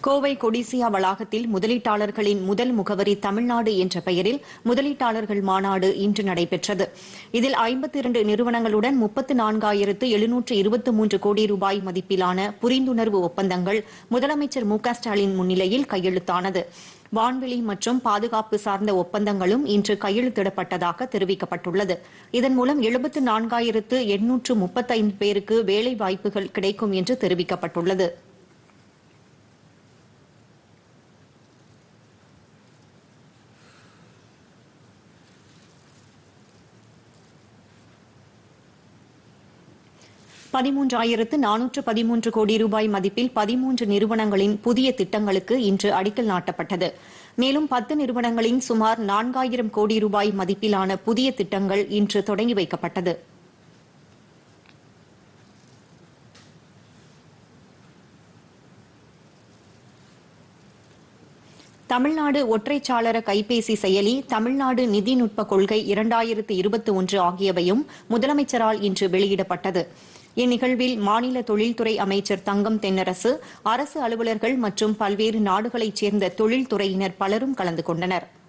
கோவை கொடிசியா வளாகத்தில் முதலீட்டாளர்களின் முதல் முகவரி தமிழ்நாடு என்ற பெயரில் முதலீட்டாளர்கள் மாநாடு இன்று நடைபெற்றது இதில் ஐம்பத்தி இரண்டு நிறுவனங்களுடன் முப்பத்து நான்காயிரத்து எழுநூற்று இருபத்தி மூன்று கோடி ரூபாய் மதிப்பிலான புரிந்துணர்வு ஒப்பந்தங்கள் முதலமைச்சர் மு க ஸ்டாலின் முன்னிலையில் கையெழுத்தானது வான்வெளி மற்றும் பாதுகாப்பு சார்ந்த ஒப்பந்தங்களும் இன்று கையெழுத்திடப்பட்டதாக தெரிவிக்கப்பட்டுள்ளது இதன் மூலம் எழுபத்து நான்காயிரத்து எண்ணூற்று முப்பத்தைந்து பேருக்கு வேலை வாய்ப்புகள் கிடைக்கும் என்று தெரிவிக்கப்பட்டுள்ளது பதிமூன்றாயிரத்து நானூற்று பதிமூன்று கோடி ரூபாய் மதிப்பில் பதிமூன்று நிறுவனங்களின் புதிய திட்டங்களுக்கு இன்று அடிக்கல் நாட்டப்பட்டது மேலும் பத்து நிறுவனங்களின் சுமார் நான்காயிரம் கோடி ரூபாய் மதிப்பிலான புதிய திட்டங்கள் இன்று தொடங்கி வைக்கப்பட்டது தமிழ்நாடு ஒற்றைச்சாளர கைபேசி செயலி தமிழ்நாடு நிதிநுட்ப கொள்கை இரண்டாயிரத்து இருபத்தி ஒன்று ஆகியவையும் முதலமைச்சரால் இன்று வெளியிடப்பட்டது இந்நிகழ்வில் மாநில தொழில்துறை அமைச்சர் தங்கம் தென்னரசு அரசு அலுவலர்கள் மற்றும் பல்வேறு நாடுகளைச் சேர்ந்த தொழில்துறையினர் பலரும் கலந்து கொண்டனா்